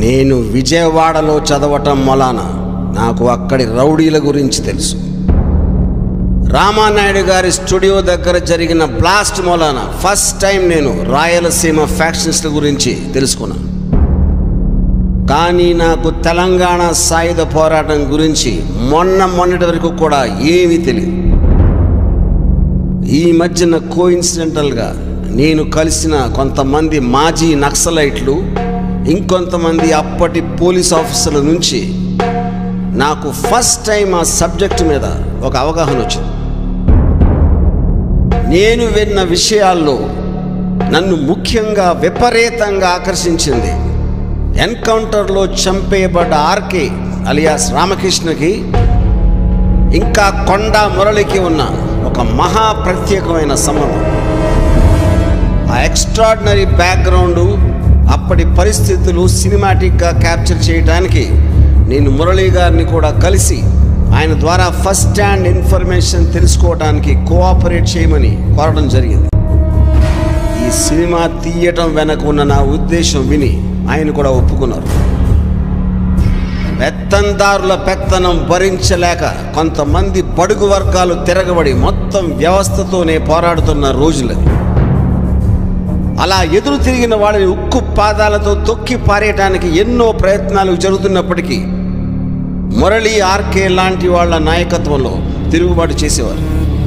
నేను విజయవాడలో చదవటం మొలాన నాకు అక్కడి రౌడీల గురించి తెలుసు రామానాయుడు గారి స్టూడియో దగ్గర జరిగిన బ్లాస్ట్ మూలాన ఫస్ట్ టైం నేను రాయలసీమ ఫ్యాక్షన్స్ల గురించి తెలుసుకున్నాను కానీ నాకు తెలంగాణ సాయుధ పోరాటం గురించి మొన్న మొన్నటి వరకు కూడా ఏమీ తెలియదు ఈ మధ్యన కోయిన్సిడెంటల్గా నేను కలిసిన కొంతమంది మాజీ నక్సలైట్లు ఇంకొంతమంది అప్పటి పోలీస్ ఆఫీసర్ల నుంచి నాకు ఫస్ట్ టైం ఆ సబ్జెక్ట్ మీద ఒక అవగాహన వచ్చింది నేను విన్న విషయాల్లో నన్ను ముఖ్యంగా విపరీతంగా ఆకర్షించింది ఎన్కౌంటర్లో చంపేయబడ్డ ఆర్కే అలియాస్ రామకృష్ణకి ఇంకా కొండా మురళికి ఉన్న ఒక మహా ప్రత్యేకమైన సంబంధం ఆ ఎక్స్ట్రాడినరీ బ్యాక్గ్రౌండ్ అప్పటి పరిస్థితులు సినిమాటిక్గా క్యాప్చర్ చేయడానికి నేను మురళీ గారిని కూడా కలిసి ఆయన ద్వారా ఫస్ట్ హ్యాండ్ ఇన్ఫర్మేషన్ తెలుసుకోవడానికి కోఆపరేట్ చేయమని కోరడం జరిగింది ఈ సినిమా తీయటం వెనక ఉన్న నా ఉద్దేశం విని ఆయన కూడా ఒప్పుకున్నారు పెత్తందారుల పెత్తనం భరించలేక కొంతమంది బడుగు వర్గాలు తిరగబడి మొత్తం వ్యవస్థతోనే పోరాడుతున్న రోజులది అలా ఎదురు తిరిగిన వాళ్ళని ఉక్కు పాదాలతో తొక్కి పారేయటానికి ఎన్నో ప్రయత్నాలు జరుగుతున్నప్పటికీ మురళి ఆర్కే లాంటి వాళ్ళ నాయకత్వంలో తిరుగుబాటు చేసేవారు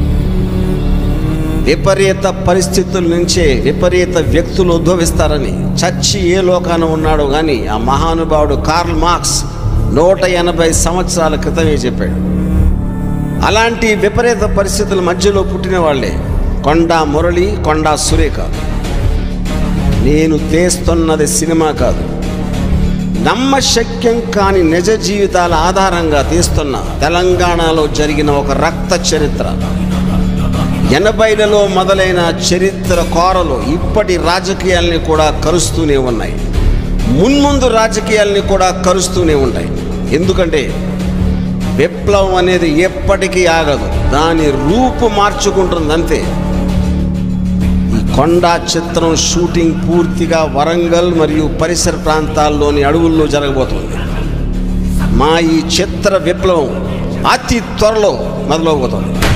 విపరీత పరిస్థితుల నుంచే విపరీత వ్యక్తులు ఉద్భవిస్తారని చచ్చి ఏ లోకాన ఉన్నాడో కానీ ఆ మహానుభావుడు కార్ల్ మార్క్స్ నూట ఎనభై సంవత్సరాల క్రితమే చెప్పాడు అలాంటి విపరీత పరిస్థితుల మధ్యలో పుట్టిన వాళ్ళే కొండా మురళి కొండా సురేఖ నేను తీస్తున్నది సినిమా కాదు నమ్మశక్యం కాని నిజ జీవితాల ఆధారంగా తీస్తున్న తెలంగాణలో జరిగిన ఒక రక్త చరిత్ర ఎనభైలలో మొదలైన చరిత్ర కోరలు ఇప్పటి రాజకీయాల్ని కూడా కరుస్తూనే ఉన్నాయి మున్ముందు రాజకీయాల్ని కూడా కరుస్తూనే ఉంటాయి ఎందుకంటే విప్లవం అనేది ఎప్పటికీ ఆగదు దాని రూపు మార్చుకుంటుంది అంతే ఈ కొండా చిత్రం షూటింగ్ పూర్తిగా వరంగల్ మరియు పరిసర ప్రాంతాల్లోని అడవుల్లో జరగబోతుంది మా ఈ చిత్ర విప్లవం అతి త్వరలో మొదలవబోతోంది